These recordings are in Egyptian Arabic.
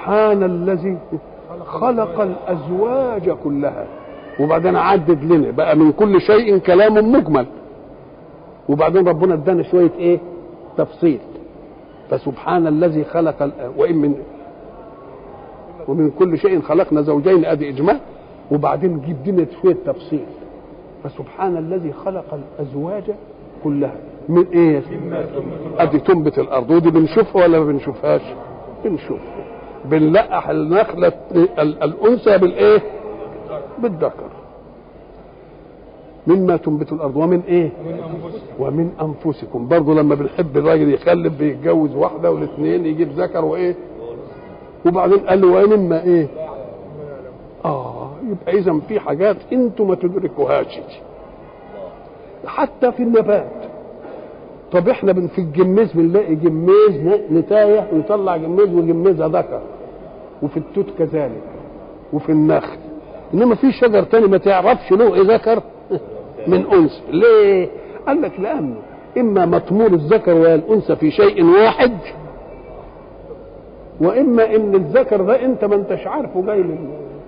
فسبحان الذي خلق الازواج كلها وبعدين عدد لنا بقى من كل شيء كلام مجمل وبعدين ربنا ادانا شويه ايه تفصيل فسبحان الذي خلق ال- وان من ومن كل شيء خلقنا زوجين ادي اجمال وبعدين جيب لنا شويه تفصيل فسبحان الذي خلق الازواج كلها من ايه ادي تنبت الارض ودي بنشوفها ولا ما بنشوفهاش بنشوفها بنلقح النخله ال- الانثى بالايه بالذكر مما تنبت الارض ومن ايه ومن انفسكم برضه لما بنحب الراجل يخلف بيتجوز واحده والاثنين يجيب ذكر وايه وبعدين قال له ومما ايه اه يبقى اذا في حاجات انتم ما تدركوهاش حتى في النبات طب احنا بن في الجميز بنلاقي جميز ن- نتايه ويطلع جميز وجميزها ذكر وفي التوت كذلك وفي النخل انما في شجر تاني ما تعرفش له ايه ذكر من انثى ليه قال لك لانه اما مطمور الذكر والانثى في شيء واحد واما ان الذكر ده انت ما انتش عارفه جاي من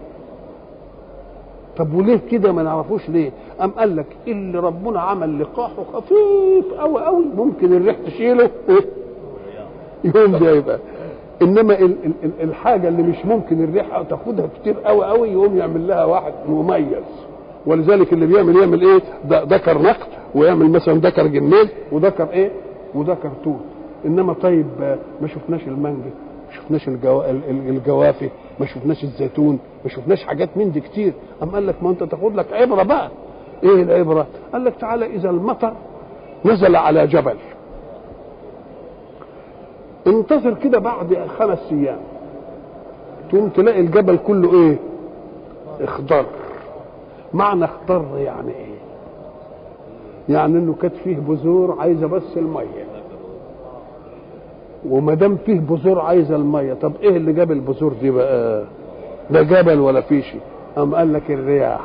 طب وليه كده ما نعرفوش ليه ام قال لك اللي ربنا عمل لقاحه خفيف قوي قوي ممكن الريح تشيله يوم ده يبقى انما ال- ال- ال- الحاجه اللي مش ممكن الريحه تاخدها كتير قوي قوي يقوم يعمل لها واحد مميز ولذلك اللي بيعمل يعمل ايه ده ذكر نقد ويعمل مثلا ذكر جميل وذكر ايه وذكر توت انما طيب آه، ما شفناش المانجا ما شفناش الجو... ال- ال- الجوافه ما شفناش الزيتون ما شفناش حاجات من دي كتير ام قال لك ما انت تاخد لك عبره بقى ايه العبره قال لك تعالى اذا المطر نزل على جبل انتظر كده بعد خمس ايام تقوم تلاقي الجبل كله ايه اخضر معنى اخضر يعني ايه يعني انه كانت فيه بذور عايزه بس الميه وما دام فيه بذور عايزه الميه طب ايه اللي جاب البذور دي بقى ده جبل ولا في شيء قام قال لك الرياح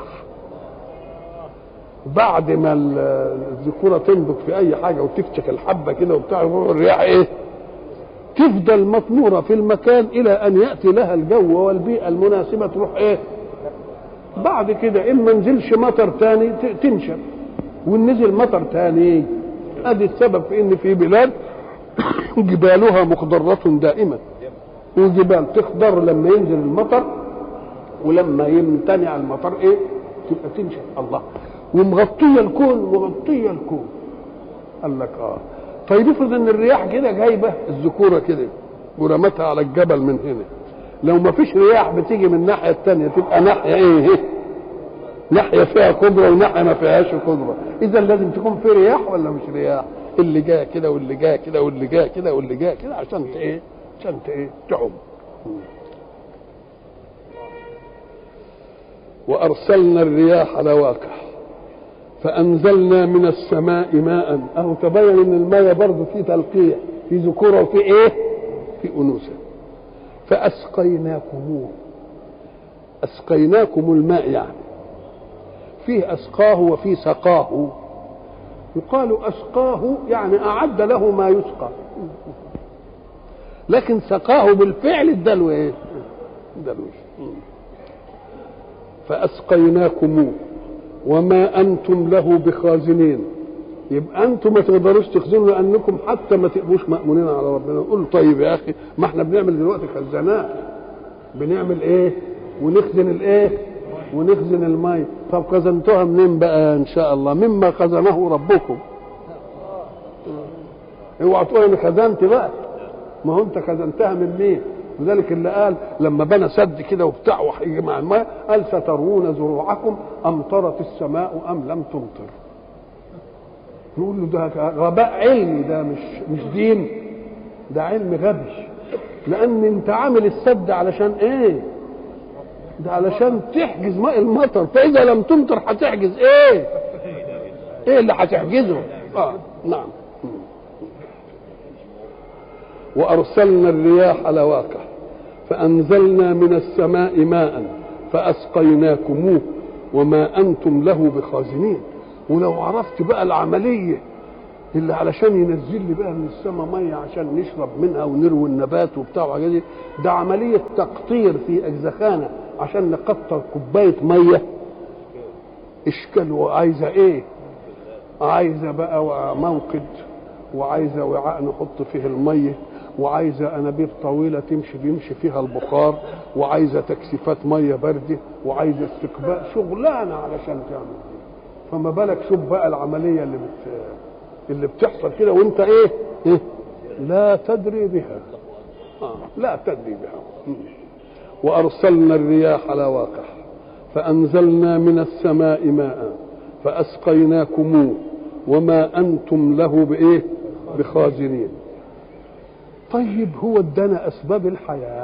بعد ما ال- الذكوره تنبت في اي حاجه وتفشك الحبه كده وبتاع يروح الرياح ايه تفضل مطمورة في المكان إلى أن يأتي لها الجو والبيئة المناسبة تروح إيه بعد كده إن ما نزلش مطر تاني ت- تنشف وإن نزل مطر تاني أدي السبب في إن في بلاد جبالها مخضرة دائما وجبال تخضر لما ينزل المطر ولما يمتنع المطر إيه تبقى تنشف الله ومغطية الكون مغطية الكون قال لك اه طيب افرض ان الرياح كده جايبه الذكوره كده ورمتها على الجبل من هنا لو ما فيش رياح بتيجي من الناحيه الثانيه تبقى ناحيه ايه ناحيه فيها قدره وناحيه ما فيهاش قدره اذا لازم تكون في رياح ولا مش رياح اللي جاء كده واللي جاء كده واللي جاء كده واللي جاء كده عشان ت- ايه عشان ت- ايه تعم وارسلنا الرياح لواقح فانزلنا من السماء ماء اهو تبين ان الماء برضه فيه تلقيح في ذكوره وفي ايه في انوثه فاسقيناكموه اسقيناكم الماء يعني فيه اسقاه وفيه سقاه يقال اسقاه يعني اعد له ما يسقى لكن سقاه بالفعل الدلو ايه دلوش فاسقيناكموه وما انتم له بخازنين يبقى انتم ما تقدروش تخزنوا لانكم حتى ما تبقوش مامونين على ربنا قول طيب يا اخي ما احنا بنعمل دلوقتي خزانات بنعمل ايه ونخزن الايه ونخزن الماء طب خزنتوها منين بقى ان شاء الله مما خزنه ربكم اوعى تقول انا خزنت بقى ما هو انت خزنتها من مين لذلك اللي قال لما بنى سد كده وبتاع وهيجي مع الماء قال سترون زروعكم امطرت السماء ام لم تمطر نقول له ده غباء علمي ده مش مش دين ده علم غبي لان انت عامل السد علشان ايه ده علشان تحجز ماء المطر فاذا لم تمطر هتحجز ايه ايه اللي هتحجزه اه نعم وارسلنا الرياح لواقع فانزلنا من السماء ماء فاسقيناكموه وما انتم له بخازنين ولو عرفت بقى العمليه اللي علشان ينزل لي بقى من السماء ميه عشان نشرب منها ونروي النبات وبتاع وحاجات دي ده عمليه تقطير في اجزخانه عشان نقطر كوبايه ميه اشكال وعايزه ايه عايزه بقى موقد وعايزه وعاء نحط فيه الميه وعايزه انابيب طويله تمشي بيمشي فيها البخار وعايزه تكثيفات ميه بارده وعايزه استقبال شغلانه علشان تعمل دي فما بالك شوف بقى العمليه اللي بت اللي بتحصل كده وانت ايه, إيه؟ لا تدري بها آه. لا تدري بها وارسلنا الرياح لواقح فانزلنا من السماء ماء فاسقيناكموه وما انتم له بايه بخازنين طيب هو ادانا اسباب الحياه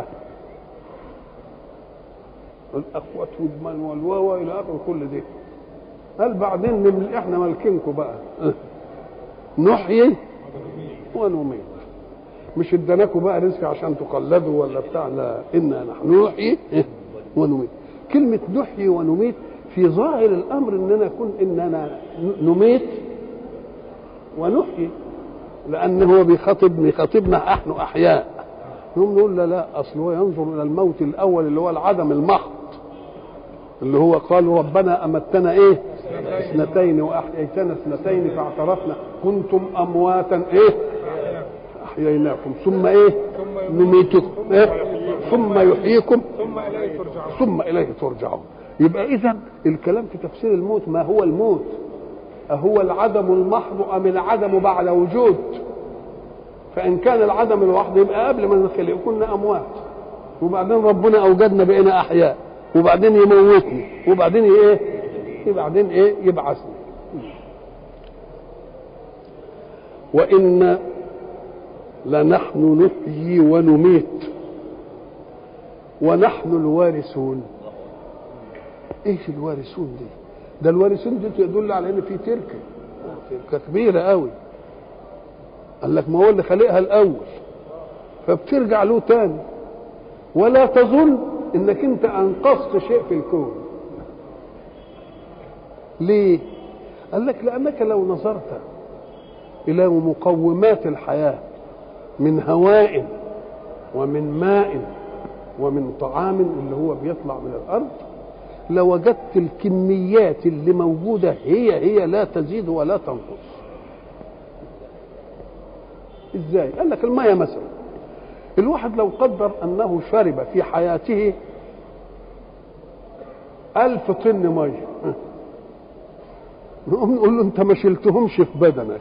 الاقوات والمن والواوا الى اخر كل ده قال بعدين نمل احنا مالكينكم بقى نحيي ونميت مش اداناكم بقى رزق عشان تقلدوا ولا بتاع لا انا نحن نحيي ونميت كلمه نحيي ونميت في ظاهر الامر اننا كن اننا نميت ونحيي لان هو بيخاطب بيخاطبنا نحن احياء نقوم نقول لا لا اصل هو ينظر الى الموت الاول اللي هو العدم المحض اللي هو قالوا ربنا امتنا ايه اثنتين واحييتنا اثنتين فاعترفنا كنتم امواتا ايه احييناكم ثم ايه نميتكم إيه؟ ثم يحييكم ثم اليه ترجعون ثم اليه ترجعون يبقى اذا الكلام في تفسير الموت ما هو الموت أهو العدم المحض أم العدم بعد وجود فإن كان العدم الوحد يبقى قبل ما نخلق كنا أموات وبعدين ربنا أوجدنا بقينا أحياء وبعدين يموتني وبعدين إيه وبعدين إيه يبعثني وإن لنحن نحيي ونميت ونحن الوارثون ايش الوارثون دي ده الوارثون دي يدل على ان في تركه تركه كبيره قوي قال لك ما هو اللي خلقها الاول فبترجع له تاني ولا تظن انك انت انقذت شيء في الكون ليه قال لك لانك لو نظرت الى مقومات الحياه من هواء ومن ماء ومن طعام اللي هو بيطلع من الارض لوجدت الكميات اللي موجوده هي هي لا تزيد ولا تنقص ازاي قال لك الميه مثلا الواحد لو قدر انه شرب في حياته ألف طن ميه نقوم نقول له انت ما شلتهمش في بدنك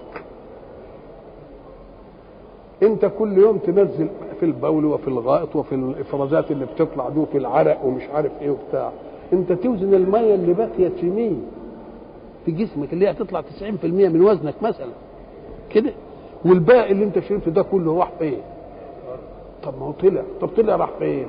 انت كل يوم تنزل في البول وفي الغائط وفي الافرازات اللي بتطلع دي وفي العرق ومش عارف ايه وبتاع انت توزن الميه اللي بقيت في مين في جسمك اللي هي هتطلع 90% من وزنك مثلا كده والباقي اللي انت شربته ده كله راح فين طب ما هو طلع طب طلع راح فين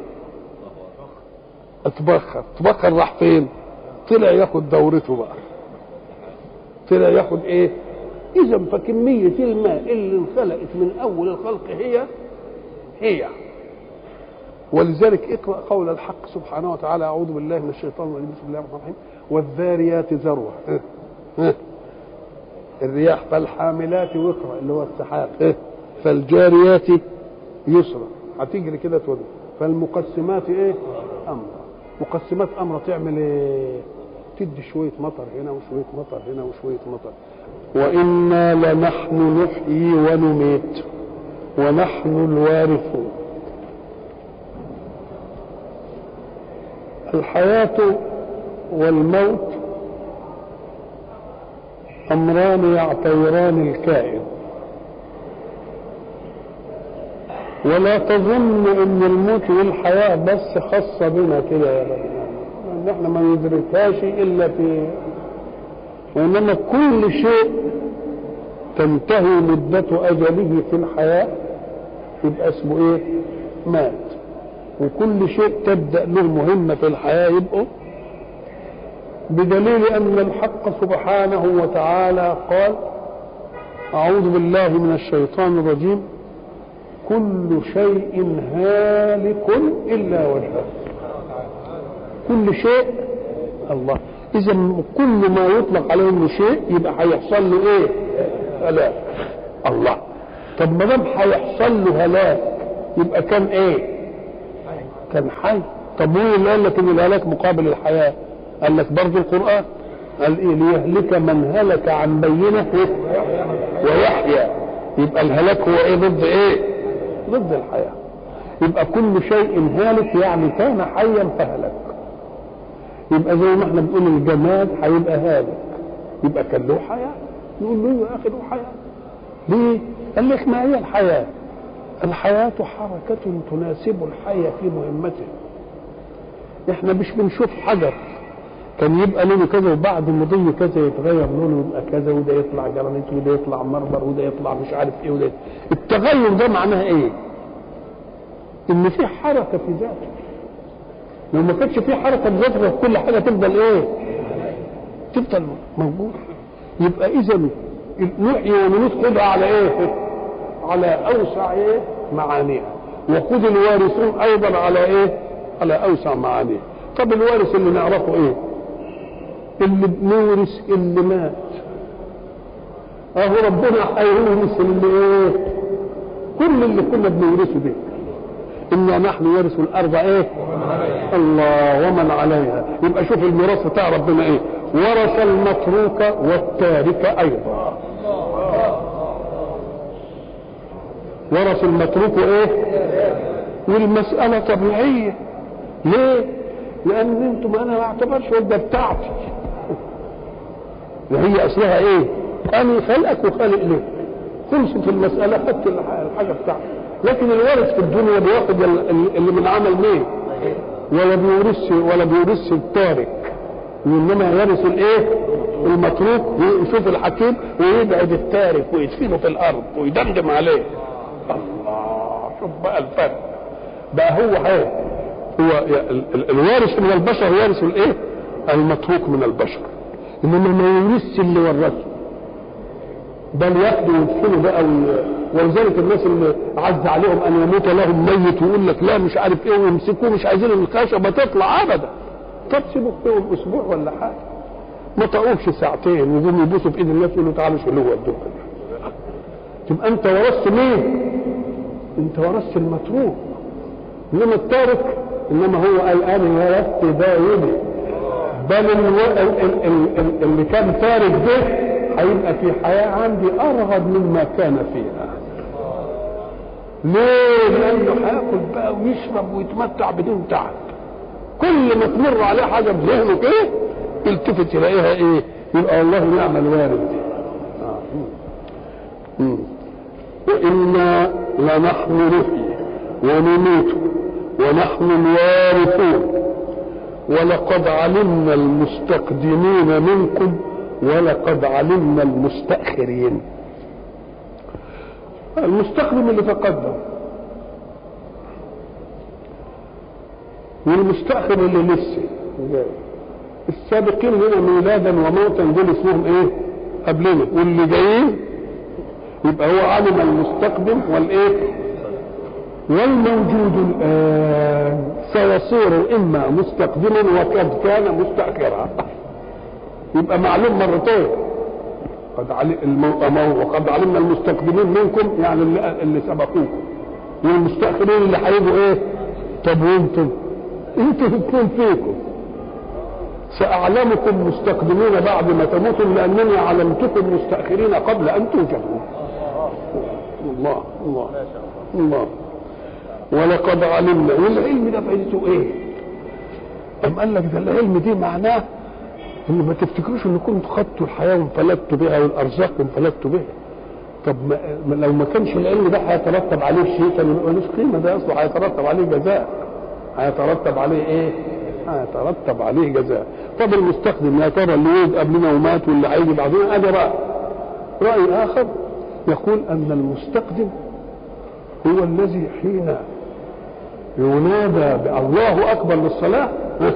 اتبخر اتبخر راح فين طلع ياخد دورته بقى طلع ياخد ايه اذا فكميه الماء اللي انخلقت من اول الخلق هي هي ولذلك اقرا قول الحق سبحانه وتعالى اعوذ بالله من الشيطان الرجيم بسم الله الرحمن الرحيم والذاريات ذروه ها. ها. الرياح فالحاملات وقرا اللي هو السحاب ها. فالجاريات يسرا هتجري كده تودي فالمقسمات ايه امرا مقسمات امرا تعمل ايه تدي شويه مطر هنا وشويه مطر هنا وشويه مطر وانا لنحن نحيي ونميت ونحن الوارثون الحياة والموت أمران يعتبران الكائن ولا تظن ان الموت والحياة بس خاصة بنا كده يا رب ان احنا ما ندركهاش الا في وانما كل شيء تنتهي مدة اجله في الحياة يبقى اسمه ايه مات وكل شيء تبدا له مهمه في الحياه يبقوا بدليل ان الحق سبحانه وتعالى قال اعوذ بالله من الشيطان الرجيم كل شيء هالك الا وجهه كل شيء الله اذا كل ما يطلق عليه انه شيء يبقى هيحصل له ايه هلاك الله طب ما دام هيحصل له هلاك يبقى كان ايه كان حي طب مين اللي قال لك ان الهلاك مقابل الحياه قال لك برضه القران قال ايه ليهلك من هلك عن بينه ويحيى يبقى الهلاك هو ايه ضد ايه ضد الحياه يبقى كل شيء هالك يعني كان حيا فهلك يبقى زي ما احنا بنقول الجماد هيبقى هالك يبقى كان له حياه نقول له يا اخي له حياه ليه؟ قال لك ما هي الحياه؟ الحياه حركه تناسب الحي في مهمته احنا مش بنشوف حجر كان يبقى لونه كذا وبعد المضي كذا يتغير لونه يبقى كذا وده يطلع جرانيت وده يطلع مرمر وده يطلع مش عارف ايه وده التغير ده معناه ايه؟ ان في حركه في ذاته لو ما كانش في حركه في ذاته كل حاجه تفضل ايه؟ تفضل موجوده يبقى اذا نحيي ونموت خدها على ايه؟ على اوسع ايه؟ معانيها وخذ الوارثون ايضا على ايه؟ على اوسع معانيها طب الوارث اللي نعرفه ايه؟ اللي بنورث اللي مات اهو ربنا هيورث اللي ايه؟ كل اللي كنا بنورثه ده انا نحن نورث الارض ايه؟ الله ومن عليها يبقى شوف الميراث بتاع ربنا ايه؟ ورث المتروك والتارك ايضا ورث المتروك ايه؟ والمسألة طبيعية ليه؟ لأن انتم أنا ما اعتبرش ده بتاعتي وهي أصلها إيه؟ أنا خلقك وخالق ليه؟ خلصت المسألة خدت الحاجة بتاعتي لكن الوارث في الدنيا بياخد اللي من عمل مين؟ ولا بيورث ولا بيورث التارك وانما يرث الايه؟ المتروك ويشوف الحكيم ويبعد التارك ويدفنه في الارض ويدمدم عليه الله شوف بقى الفرق بقى هو ايه؟ هو الوارث من البشر يرث الايه؟ المتروك من البشر انما ما يورثش اللي ورثه بل ياخدوا ويدفنوا بقى ولذلك الناس اللي عز عليهم ان يموت لهم ميت ويقول لك لا مش عارف ايه ويمسكوه مش عايزين الخشبه تطلع ابدا طب سيبوا فيهم اسبوع ولا حاجه ما طقوش ساعتين ويقوموا يبوسوا في ايد الناس يقولوا تعالوا شيلوه ودوه تبقى انت ورثت مين؟ انت ورثت المتروك انما التارك انما هو قال انا ورثت ده يدي بل اللي كان تارك ده هيبقى في حياة عندي أرغب مما كان فيها ليه؟ لأنه هياكل بقى ويشرب ويتمتع بدون تعب كل ما تمر عليه حاجة بذهنه كده يلتفت يلاقيها إيه؟ يبقى الله نعم الوارد وإنا لنحن نحيي ونميت ونحن الوارثون ولقد علمنا المستقدمين منكم ولقد علمنا المستأخرين المستقدم اللي تقدم والمستأخر اللي لسه جاي السابقين هنا ميلادا وموتا دول اسمهم ايه قبلنا واللي جايين يبقى هو علم المستقدم والايه والموجود الان سيصير اما مستقدما وقد كان مستاخرا يبقى معلوم مرتين قد علم المو... وقد علمنا المستقدمين منكم يعني اللي, اللي سبقوكم والمستاخرين اللي هيجوا ايه طب وانتم انتوا الاثنين فيكم ساعلمكم مستقدمين بعد ما تموتوا لانني علمتكم مستاخرين قبل ان توجدوا الله الله الله ولقد علمنا والعلم ده فايدته ايه؟ أم قال لك ده العلم دي معناه ان ما تفتكروش ان كنتوا خدتوا الحياه وانفلتوا بها والارزاق وانفلتوا بها طب ما لو ما كانش العلم ده هيترتب عليه شيء كان ما ملوش قيمه ده اصله هيترتب عليه جزاء هيترتب عليه ايه؟ هيترتب عليه جزاء طب المستخدم يا ترى اللي ولد قبلنا ومات واللي هيجي بعدنا ادي راي راي اخر يقول ان المستقدم هو الذي حين ينادى بالله اكبر للصلاه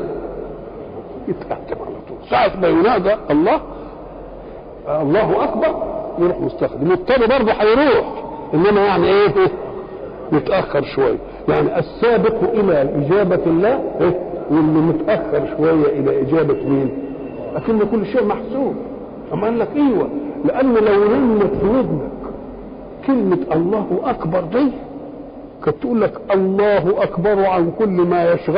يتقدم على طول ساعة ما ينادى الله الله أكبر يروح مستخدم التاني برضه هيروح إنما يعني إيه يتأخر شوية يعني السابق إلى إجابة الله إيه؟ واللي متأخر شوية إلى إجابة مين؟ لكن كل شيء محسوب أما قال لك أيوه لان لو رنت في ودنك كلمه الله اكبر دي كانت تقول لك الله اكبر عن كل ما يشغل